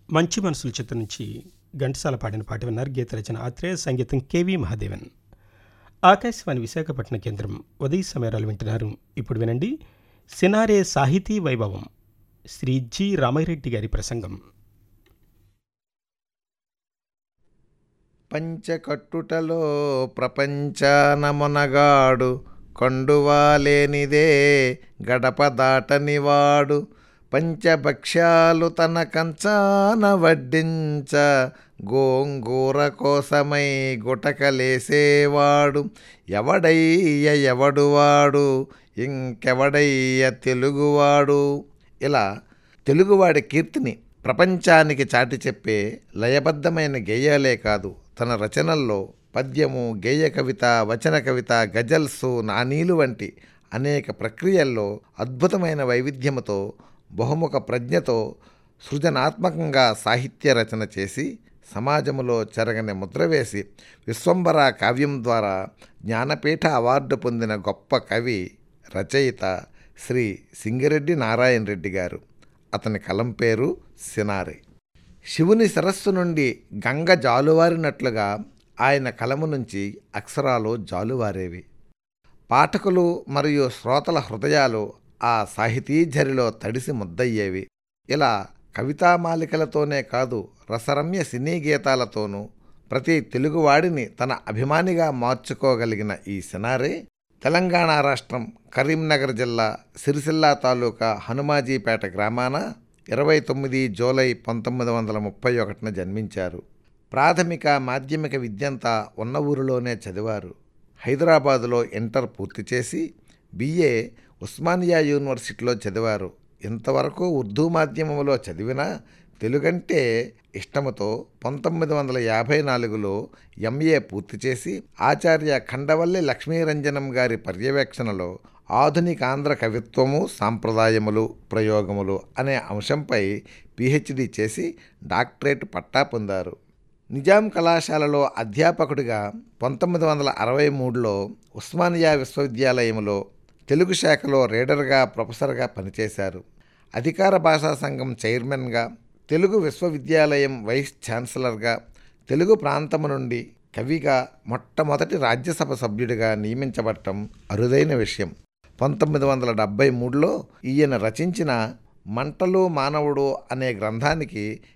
మంచి మనసుల చిత్రం నుంచి ఘంటసాల పాడిన పాట విన్నారు గీత రచన ఆత్రేయ సంగీతం కేవి మహాదేవన్ ఆకాశవాణి విశాఖపట్నం కేంద్రం ఉదయ సమయాలు వింటున్నారు ఇప్పుడు వినండి సినారే సాహితీ వైభవం శ్రీ జి రామారెడ్డి గారి ప్రసంగం పంచకట్టుటలో ప్రపంచానమునగాడు కొండువాలేనిదే గడప దాటనివాడు పంచభక్ష్యాలు తన కంచాన వడ్డించ గోంగూర కోసమై గుటకలేసేవాడు ఎవడయ్య ఎవడువాడు ఇంకెవడయ్య తెలుగువాడు ఇలా తెలుగువాడి కీర్తిని ప్రపంచానికి చాటి చెప్పే లయబద్ధమైన గేయాలే కాదు తన రచనల్లో పద్యము గేయ కవిత వచన కవిత గజల్సు నానీలు వంటి అనేక ప్రక్రియల్లో అద్భుతమైన వైవిధ్యముతో బహుముఖ ప్రజ్ఞతో సృజనాత్మకంగా సాహిత్య రచన చేసి సమాజములో చెరగని ముద్ర వేసి విశ్వంబర కావ్యం ద్వారా జ్ఞానపీఠ అవార్డు పొందిన గొప్ప కవి రచయిత శ్రీ సింగిరెడ్డి నారాయణ రెడ్డి గారు అతని కలం పేరు సినారి శివుని శిరస్సు నుండి గంగ జాలువారినట్లుగా ఆయన కలము నుంచి అక్షరాలు జాలువారేవి పాఠకులు మరియు శ్రోతల హృదయాలు ఆ సాహితీఝరిలో తడిసి ముద్దయ్యేవి ఇలా కవితామాలికలతోనే కాదు రసరమ్య సినీ గీతాలతోనూ ప్రతి తెలుగువాడిని తన అభిమానిగా మార్చుకోగలిగిన ఈ సినారే తెలంగాణ రాష్ట్రం కరీంనగర్ జిల్లా సిరిసిల్ల తాలూకా హనుమాజీపేట గ్రామాన ఇరవై తొమ్మిది జూలై పంతొమ్మిది వందల ముప్పై ఒకటిన జన్మించారు ప్రాథమిక మాధ్యమిక విద్యంతా ఉన్న ఊరిలోనే చదివారు హైదరాబాదులో ఇంటర్ పూర్తి చేసి బిఏ ఉస్మానియా యూనివర్సిటీలో చదివారు ఇంతవరకు ఉర్దూ మాధ్యమంలో చదివినా తెలుగంటే ఇష్టముతో పంతొమ్మిది వందల యాభై నాలుగులో ఎంఏ పూర్తి చేసి ఆచార్య ఖండవల్లి లక్ష్మీరంజనం గారి పర్యవేక్షణలో ఆధునిక ఆంధ్ర కవిత్వము సాంప్రదాయములు ప్రయోగములు అనే అంశంపై పిహెచ్డి చేసి డాక్టరేట్ పట్టా పొందారు నిజాం కళాశాలలో అధ్యాపకుడిగా పంతొమ్మిది వందల అరవై మూడులో ఉస్మానియా విశ్వవిద్యాలయంలో తెలుగు శాఖలో రీడర్గా ప్రొఫెసర్గా పనిచేశారు అధికార భాషా సంఘం చైర్మన్గా తెలుగు విశ్వవిద్యాలయం వైస్ ఛాన్సలర్గా తెలుగు ప్రాంతము నుండి కవిగా మొట్టమొదటి రాజ్యసభ సభ్యుడిగా నియమించబడటం అరుదైన విషయం పంతొమ్మిది వందల డెబ్భై మూడులో ఈయన రచించిన మంటలు మానవుడు అనే గ్రంథానికి